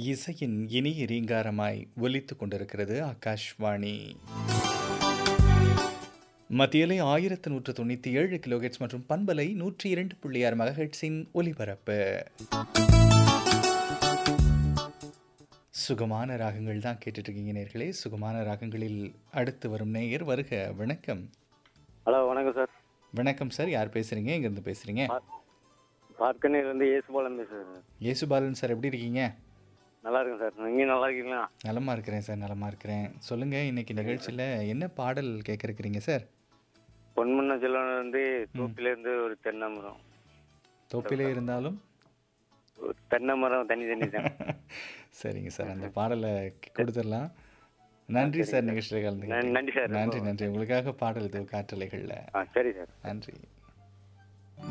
இசையின் இனிய ரீங்காரமாய் ஒலித்துக் கொண்டிருக்கிறது ஆகாஷ்வாணி மத்தியலை ஆயிரத்து நூற்று தொண்ணூற்றி ஏழு கிலோஹெட்ஸ் மற்றும் பண்பலை நூற்றி இரண்டு புள்ளி ஆறு மெகாஹெட்ஸின் ஒலிபரப்பு சுகமான ராகங்கள் தான் கேட்டுட்டு இருக்கீங்க நேர்களே சுகமான ராகங்களில் அடுத்து வரும் நேயர் வருக வணக்கம் ஹலோ வணக்கம் சார் வணக்கம் சார் யார் பேசுறீங்க எங்கேருந்து பேசுறீங்க பார்க்கனிலேருந்து ஏசுபாலம் பேசுகிறேன் இயேசுபாலன் சார் எப்படி இருக்கீங்க நல்லா இருக்கேன் சார் நீங்கள் நல்லா இருக்கீங்களா நலமா இருக்கிறேன் சார் நலமா இருக்கிறேன் சொல்லுங்க இன்னைக்கு நிகழ்ச்சியில் என்ன பாடல் கேட்க இருக்கிறீங்க சார் பொன்மன்ன செல்வன் வந்து தூக்கிலேருந்து ஒரு தென்னை மரம் தோப்பிலே இருந்தாலும் ஒரு தென்னை மரம் தனி தனி தான் சரிங்க சார் அந்த பாடலை கொடுத்துடலாம் நன்றி சார் நிகழ்ச்சியில் கலந்து நன்றி சார். நன்றி நன்றி உங்களுக்காக பாடல் இது காற்றலைகளில் ஆ சரி சார் நன்றி